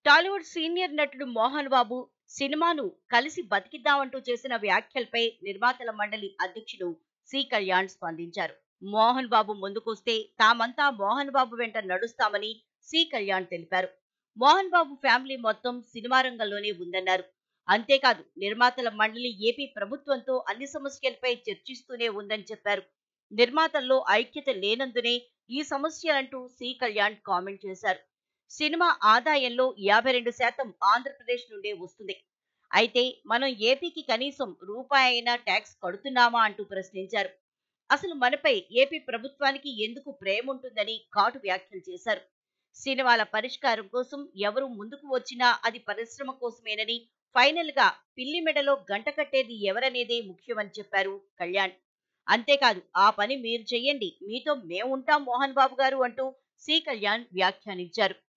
Tollywood senior నటుడు మోహన్ బాబు సినిమాను కలిసి బతికిద్దామంటూ చేసిన వ్యాఖ్యలపై నిర్మాతల మండలి అధ్యక్షుడు సి కళ్యాణ్ స్పందించారు మోహన్ బాబు ముందుకొస్తే తామంతా మోహన్ బాబు వెంట నడుస్తామని సి కళ్యాణ్ తెలిపారు మోహన్ బాబు ఫ్యామిలీ మొత్తం సినిమా రంగంలోనే ఉందన్నారు అంతేకాదు నిర్మాతల మండలి ఏపీ ప్రభుత్వంతో అన్ని సమస్యలపై చర్చిస్తూనే ఉందని చెప్పారు నిర్మాతల్లో ఐక్యత లేనందునే ఈ సమస్యలంటూ సి కళ్యాణ్ కామెంట్ చేశారు సినిమా ఆదాయంలో యాభై రెండు శాతం ఆంధ్రప్రదేశ్ నుండే వస్తుంది అయితే మనం ఏపీకి కనీసం రూపాయి అయినా ట్యాక్స్ కడుతున్నామా అంటూ ప్రశ్నించారు అసలు మనపై ఏపీ ప్రభుత్వానికి ఎందుకు ప్రేమ ఉంటుందని ఘాటు వ్యాఖ్యలు చేశారు సినిమాల పరిష్కారం కోసం ఎవరు ముందుకు వచ్చినా అది పరిశ్రమ కోసమేనని ఫైనల్ గా పిల్లి మెడలో గంట కట్టేది ఎవరనేదే ముఖ్యమని చెప్పారు కళ్యాణ్ అంతేకాదు ఆ పని మీరు చెయ్యండి మీతో మేముంటాం మోహన్ బాబు గారు అంటూ సి కళ్యాణ్ వ్యాఖ్యానించారు